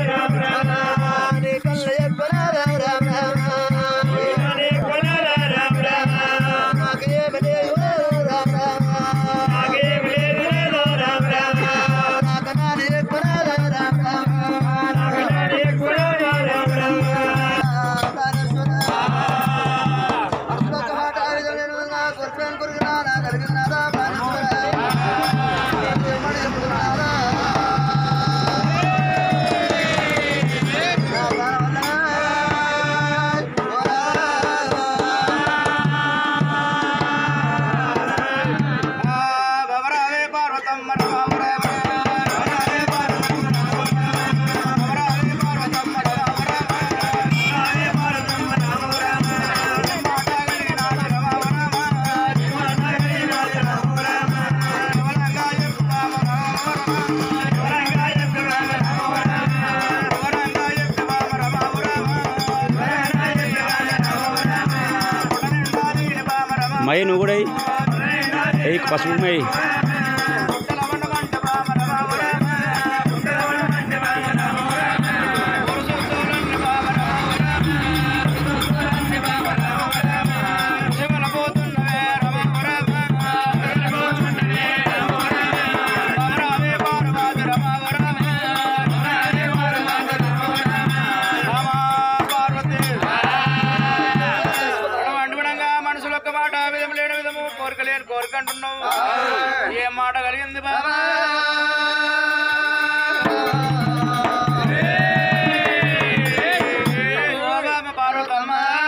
My నువ్వు కూడా ఎయ్యి పసుపు మై అనుగుణంగా మనసులో ఒక్క మాట విధం లేని విధము కోరిక లేని కోరిక అంటున్నావు ఏ మాట కలిగింది బాబా ఓ బాబా పార్వతమ్మ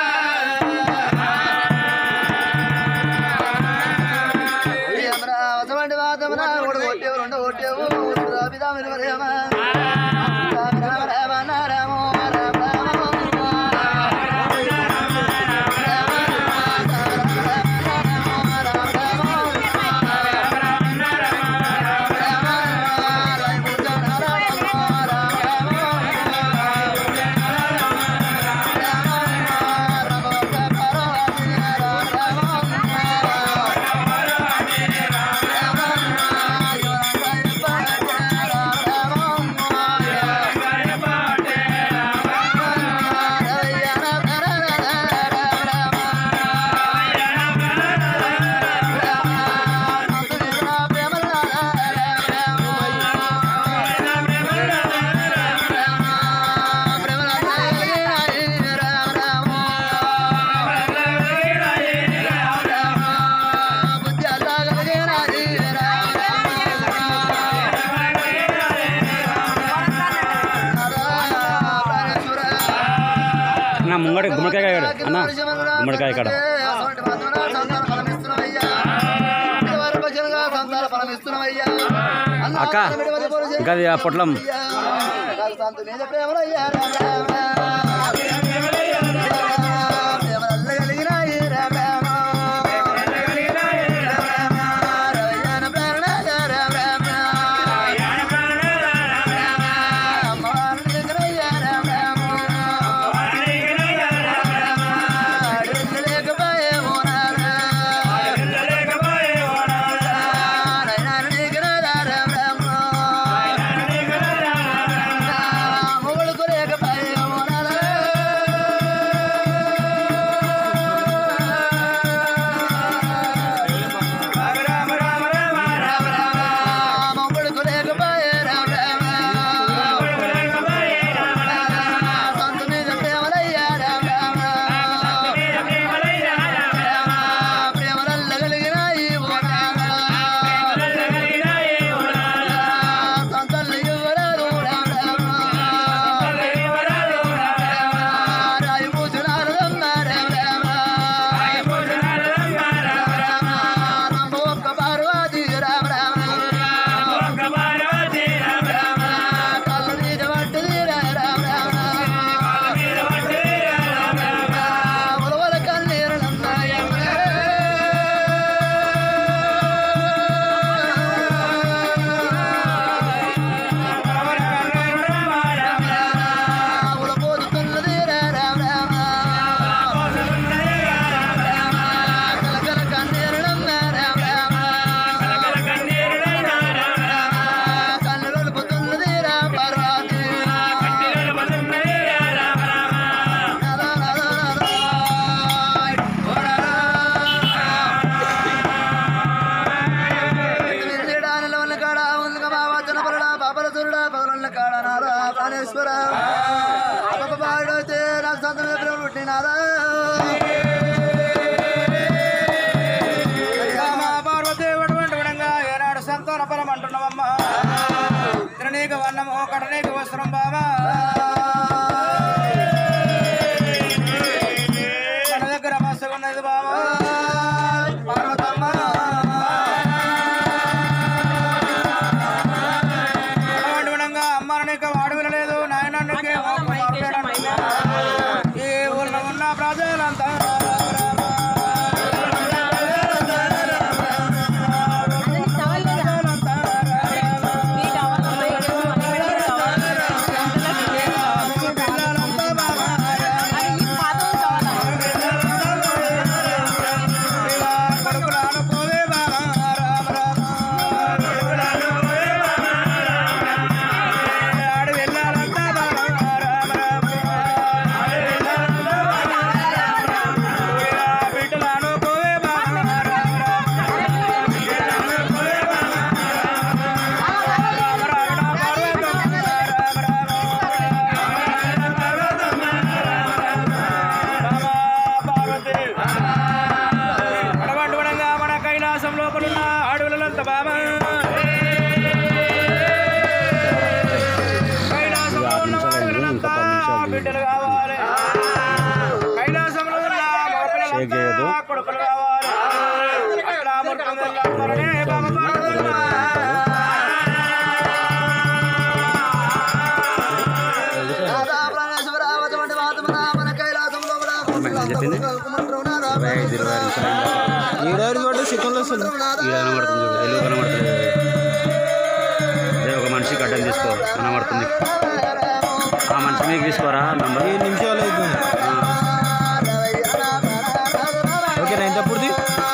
అన్న ముంగడి గుమ్మడికాయ కాడ అన్న గుమ్మడికాయ కాడ అక్క ఇంకా అది ఆ పొట్లం మొగుడు కాడనారా ప్రాణేశ్వర అప్ప బాడైతే నాకు సంత మీద పిల్లలు పుట్టినారా రామ పార్వతి అటువంటి విధంగా ఏనాడు సంతాన ఫలం అంటున్నావమ్మా తిననీక వన్నము కడనీక వస్త్రం బాబా మన దగ్గర మస్తు ఉన్నది బాబా పార్వతమ్మ అటువంటి విధంగా అమ్మ నీకు వాడు వినలేదు నాయన నీకే ఈ ఊళ్ళో ఉన్న ప్రజలంతా మన కైలాసం లోపలున్న అడవులంతా బాబా కైలాసంలో ఉన్న అడవులంతా బిడ్డలు కావాలి కైలాసంలో ఉన్న షేక్ చేయొద్దు. మగపిల్లలంతా కొడుకులు కావాలి అట్లా ముట్టుకుందెల్లాడుతారనే బాబా పార్వతమ్మ. రాధా ప్రాణేశ్వర అటువంటి మాతమన మన కైలాసంలో కూడా చెప్పింది? ఇరవై ఐదు ఇరవై ఆరు నిమిషాలు ఏడాది పడ్డ చికెన్లు వస్తుంది ఈడ కనబడుతుంది చూడు ఎల్లు కనబడుతుంది అదే ఒక మనిషికి అడ్డం తీసుకో కనబడుతుంది ఆ మనిషి మీకు తీసుకోరా నంబర్ ఏడు నిమిషాలు అవుతుంది ఓకేనా ఎంత అప్పుడుది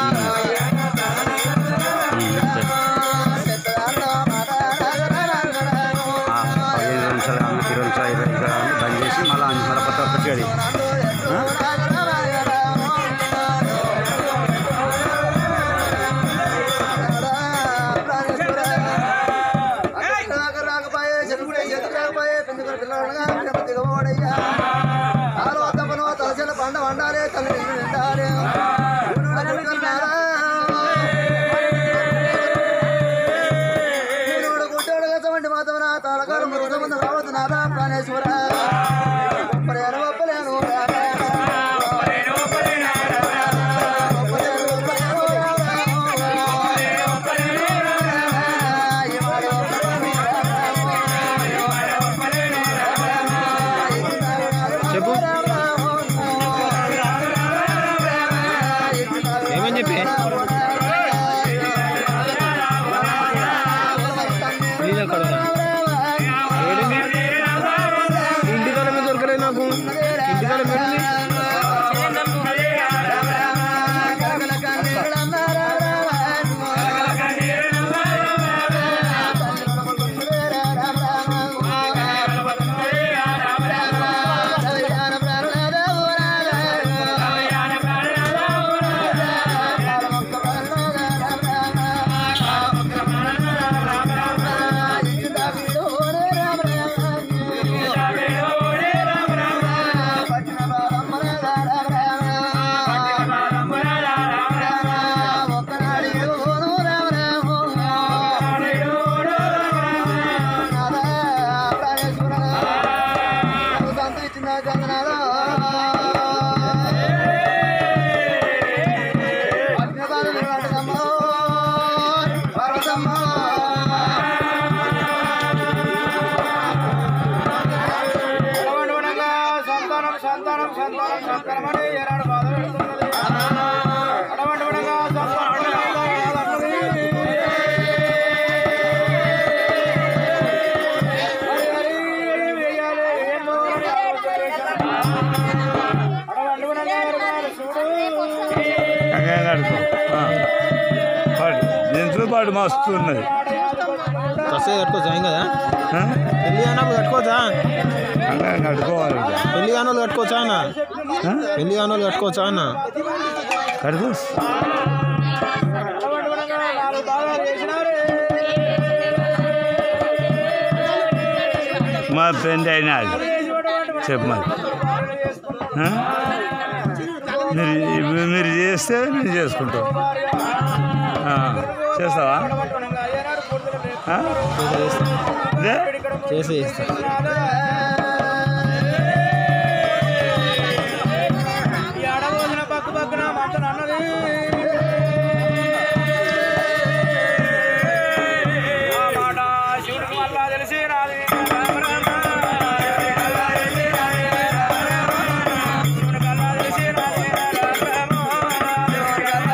పదిహేను నిమిషాలు కానీ ఇరవై నిమిషాలు ఇరవై నిమిషాలు కానీ బంద్ చేసి మళ్ళీ అஞ்சు మళ్ళీ కొత్త వచ్చి అది రాకపోయే చెరుకుడే చెరుకు రాకపోయే పెంచుకుని పిల్లలు దిగబోడయ్యా ఆలో తప్పను తలసిన పండ వండాలి తల్లి నిండాలి గుడ్డోడు కసమంటి మాతమన తాళకాలు మృతమంది రావద్దు నాదా ప్రాణేశ్వర ఒప్పలేను ఒప్పలేను చెప్పు ఏమని చెప్పి నీళ్ళ కడగా ఏడింది ఇంటికాడ మీద దొరకలేదు నాకు ఇంటికాడ పెట్టింది ఎడవడునగా సంతానం సంతానం సంతానం సంతానం అని ఏనాడు బాధ పెడుతున్నది ఎడవడునగా సంతానం సంతానం అన్నది. హరి హరి హరి వేయాలి, ఏందో అని ఆలోచన చేశాను. ఎడవడునగా ఎరగాలి, చూడు జంతువుల పాటు మస్తు ఉన్నది కస్తే కట్టుకోవచ్చా ఏం కదా పెళ్ళి అన్నప్పుడు కట్టుకోవచ్చా అలా కట్టుకోవాలి ఇక. పెళ్ళి కానోళ్ళు కట్టుకోవచ్చా అన్న పెళ్ళి కానోళ్ళు కట్టుకోవచ్చా అన్న కడుపు ఎడవడునగా నాలుగు భాగాలు చేసినారే మా పెళ్ళి అయినాడు చెప్పు మరి ఆ? మీరు మీరు చేస్తే నేను చేసుకుంటాం ఆ, చేస్తావా ఆ? ఇదే చేసి చేస్తా ఈ అడవుల పక్క పక్కన మంచం అన్నది ఆ మాట శివుడికి మళ్ళా తెలిసి రాది రామ రామ. శివుడికి మళ్ళా తెలిసి రాది రామ రామ.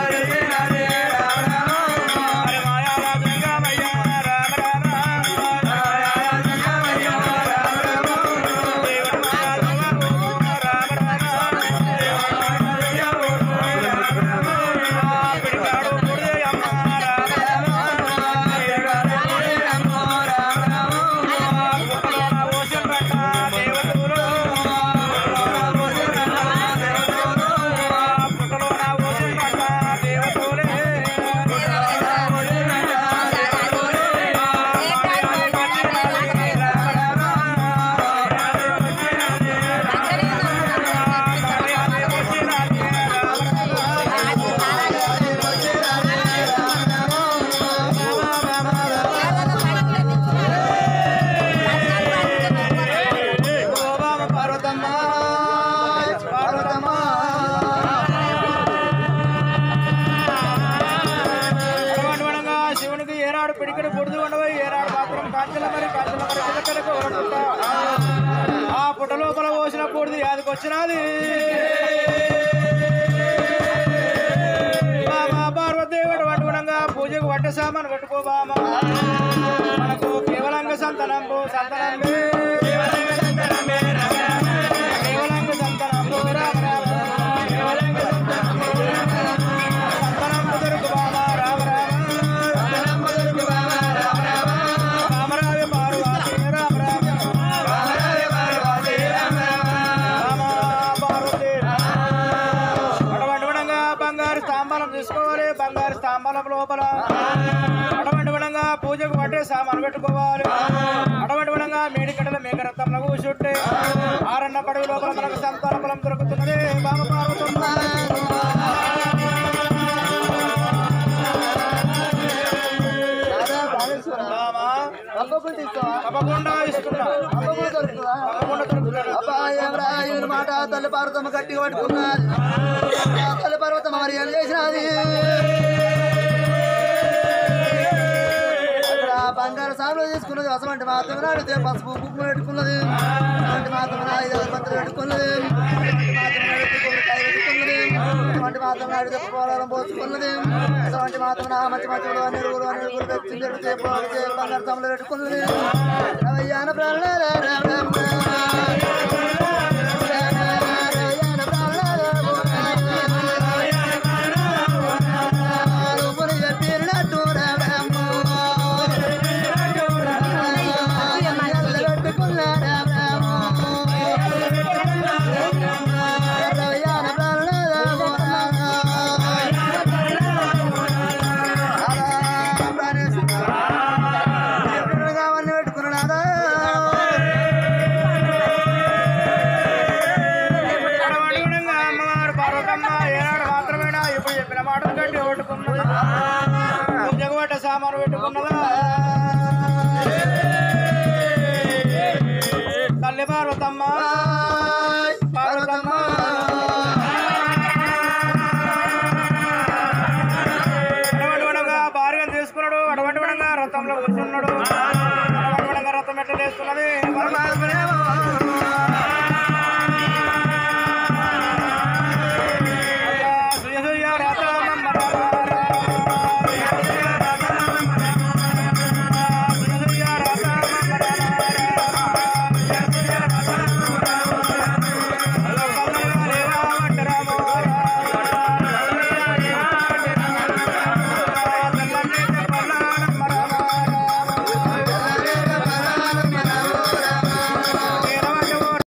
హరి మాయా రాజంగమయ్య రామ రామ. దేవుడి మాయా రామ రామ. పిడికాడు పుడియమ్మ రామ రామ. ఓషన్ పట్ట దేవతలు. పుట్టలోన ఓషన్ పట్ట దేవతలే. ఓ బామ పార్వతమ్మ పార్వతమ్మ అటువంటివనంగా శివునికి ఏనాడు పిడికిడి పొడుదు ఉండవు ఏనాడు మాత్రం కాంచెల మరి కాంచెల మరి పిల్లకలకు ఓరకుంటా ఆ పుట్ట లోపల పోసిన పొడిది యాదికి వచ్చినది బామా పార్వదేవుడు అటువంటివనంగా పూజకు వడ్డ సామాను కట్టుకో బామ మనకు కేవలంగా సంతనంబు సంతనంబే కేవలంగా సంతనంబే కేవలంగా సంతనంబు రామ రామ కేవలంగా సంతనంబు సంతనంబు దొరుకు బామ రామ రామ సంతనంబు దొరుకు బామ రామ రామ రామరాజ పార్వతి రామ రామ రామరాజ పార్వతి రామ రామ రామ పార్వతి అటువంటి విధంగా బంగారు స్తంభాలం తీసుకోవాలి బంగారు స్తంభాలం లోపల అటువంటి విధంగా పూజకు పట్టే సామాను పెట్టుకోవాలి అటువంటి విధంగా మేడికడల మేకరత్నంలో కూర్చుంటే ఆరన్న పడవి లోపల మనకు సంతాన ఫలం దొరుకుతున్నది బామ పార్వతమ్మ బామ, తప్పకుండా ఇస్తావా తప్పకుండా ఇస్తున్నా తప్పకుండా దొరుకుతుందా తప్పకుండా దొరుకుతుంది అబ్బా ఏం రా ఈయన మాట తల్లి పార్వతమ్మ గట్టిగా పట్టుకున్నది ఆ తల్లి పార్వతమ్మ మరి ఏం చేసినది అక్కడ బంగారు సాములు తీసుకున్నది అసలు మాత్రం నాడితే పసుపు కుంకుమ పెట్టుకున్నది అటువంటి మాత్రం ఐదు ఆరు మంత్రులు పెట్టుకున్నది అటువంటి మాత్రం నాడితే కొబ్బరికాయ పెట్టుకున్నది అటువంటి మాత్రం నాడితే పోరాటం పోసుకున్నది అటువంటి మాత్రం నా మంచి మంచి నెరుగులు నెరుగులు పెట్టి పెడితే పోతే బంగారు సాములు పెట్టుకున్నది రవయ్యాన ప్రాణాల రామ పెట్టుకున్నాడా అడవడివిడంగా అమ్మవారు పార్వతమ్మ ఏనాడు మాత్రమేనా ఇప్పుడు చెప్పిన మాటలు కట్టి పెట్టుకున్నదా జగవట సామాను పెట్టుకున్నదా తల్లి పార్వతమ్మ